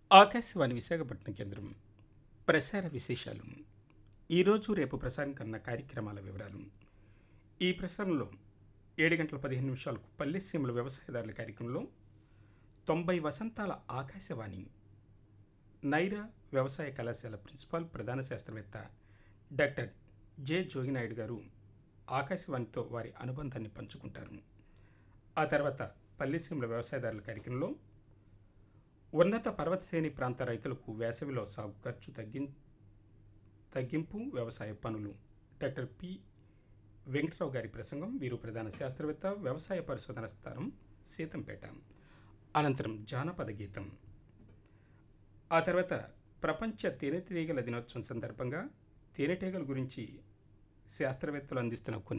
ఆకాశవాణి విశాఖపట్నం కేంద్రం ప్రసార విశేషాలు ఈరోజు రేపు ప్రసారం కన్న కార్యక్రమాల వివరాలు ఈ ప్రసారంలో ఏడు గంటల పదిహేను నిమిషాలకు పల్లెసీమల వ్యవసాయదారుల కార్యక్రమంలో తొంభై వసంతాల ఆకాశవాణి నైరా వ్యవసాయ కళాశాల ప్రిన్సిపాల్ ప్రధాన శాస్త్రవేత్త డాక్టర్ జె జోగినాయుడు గారు ఆకాశవాణితో వారి అనుబంధాన్ని పంచుకుంటారు ఆ తర్వాత పల్లెసీమల వ్యవసాయదారుల కార్యక్రమంలో ఉన్నత పర్వతశ్రేణి ప్రాంత రైతులకు వేసవిలో సాగు ఖర్చు తగ్గి తగ్గింపు వ్యవసాయ పనులు డాక్టర్ పి వెంకటరావు గారి ప్రసంగం వీరు ప్రధాన శాస్త్రవేత్త వ్యవసాయ పరిశోధన స్థానం సీతంపేట అనంతరం జానపద గీతం ఆ తర్వాత ప్రపంచ తేనెటీగల దినోత్సవం సందర్భంగా తేనెటీగల గురించి శాస్త్రవేత్తలు అందిస్తున్న కొన్ని